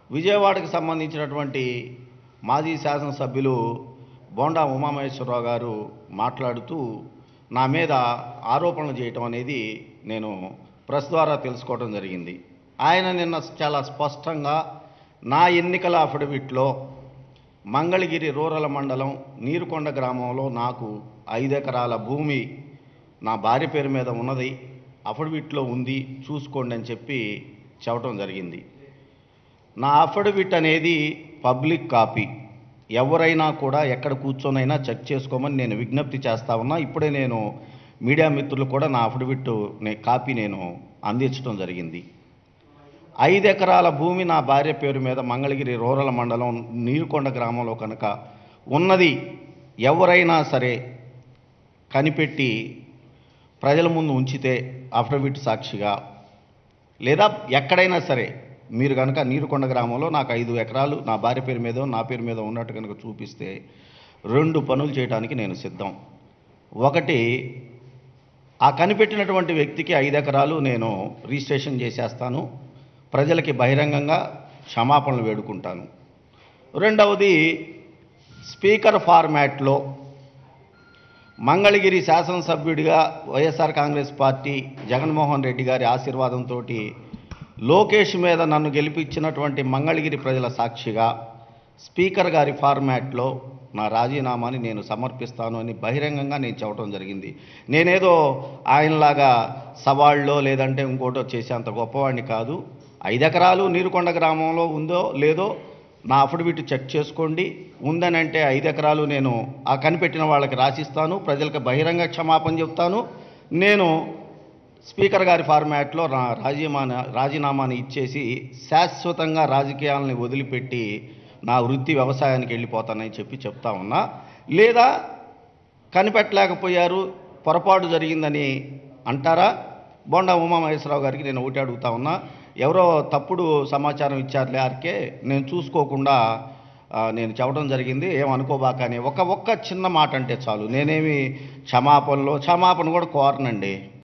విజయవాడకి సంబంధించినటువంటి మాజీ శాసనసభ్యులు బోండా ఉమామహేశ్వరరావు గారు మాట్లాడుతూ నా మీద ఆరోపణలు చేయటం అనేది నేను ప్రెస్ ద్వారా తెలుసుకోవడం జరిగింది ఆయన నిన్న చాలా స్పష్టంగా నా ఎన్నికల అఫిడవిట్లో మంగళగిరి రూరల్ మండలం నీరుకొండ గ్రామంలో నాకు ఐదు ఎకరాల భూమి నా భార్య పేరు మీద ఉన్నది అఫిడవిట్లో ఉంది చూసుకోండి అని చెప్పి చెప్పడం జరిగింది నా అఫిడవిట్ అనేది పబ్లిక్ కాపీ ఎవరైనా కూడా ఎక్కడ కూర్చొనైనా చెక్ చేసుకోమని నేను విజ్ఞప్తి చేస్తా ఉన్నా ఇప్పుడే నేను మీడియా మిత్రులు కూడా నా అఫిడవిట్ నే- కాపీ నేను అందించడం జరిగింది ఐదు ఎకరాల భూమి నా భార్య పేరు మీద మంగళగిరి రూరల్ మండలం నీరుకొండ గ్రామంలో కనుక ఉన్నది ఎవరైనా సరే కనిపెట్టి ప్రజల ముందు ఉంచితే అఫిడవిట్ సాక్షిగా లేదా ఎక్కడైనా సరే మీరు కనుక నీరుకొండ గ్రామంలో నాకు ఐదు ఎకరాలు నా భార్య పేరు మీద నా పేరు మీద ఉన్నట్టు కనుక చూపిస్తే రెండు పనులు చేయడానికి నేను సిద్ధం ఒకటి ఆ కనిపెట్టినటువంటి వ్యక్తికి ఐదు ఎకరాలు నేను రిజిస్ట్రేషన్ చేసేస్తాను ప్రజలకి బహిరంగంగా క్షమాపణలు వేడుకుంటాను రెండవది స్పీకర్ ఫార్మాట్లో మంగళగిరి శాసనసభ్యుడిగా వైఎస్ఆర్ కాంగ్రెస్ పార్టీ జగన్మోహన్ రెడ్డి గారి ఆశీర్వాదంతో లోకేష్ మీద నన్ను గెలిపించినటువంటి మంగళగిరి ప్రజల సాక్షిగా స్పీకర్ గారి ఫార్మాట్లో నా రాజీనామాని నేను సమర్పిస్తాను అని బహిరంగంగా నేను చెప్పడం జరిగింది నేనేదో ఆయనలాగా సవాళ్ళలో లేదంటే ఇంకోటో చేసేంత గొప్పవాడిని కాదు ఐదు ఎకరాలు నీరుకొండ గ్రామంలో ఉందో లేదో నా అఫిడవిట్ చెక్ చేసుకోండి ఉందని అంటే ఐదు ఎకరాలు నేను ఆ కనిపెట్టిన వాళ్ళకి రాసిస్తాను ప్రజలకు బహిరంగ క్షమాపణ చెప్తాను నేను స్పీకర్ గారి ఫార్మాట్లో నా రాజీనామా రాజీనామాని ఇచ్చేసి శాశ్వతంగా రాజకీయాలని వదిలిపెట్టి నా వృత్తి వ్యవసాయానికి వెళ్ళిపోతానని చెప్పి చెప్తా ఉన్నా లేదా కనిపెట్టలేకపోయారు పొరపాటు జరిగిందని అంటారా బొండా ఉమామహేశ్వరరావు గారికి నేను ఒకటి అడుగుతా ఉన్నా ఎవరో తప్పుడు సమాచారం ఇచ్చారులే ఆర్కే నేను చూసుకోకుండా ఆ, నేను చెప్పడం జరిగింది ఏమనుకోబాక అని ఒక ఒక్క చిన్న మాట అంటే చాలు నేనేమి క్షమాపణలో క్షమాపణ కూడా కోరనండి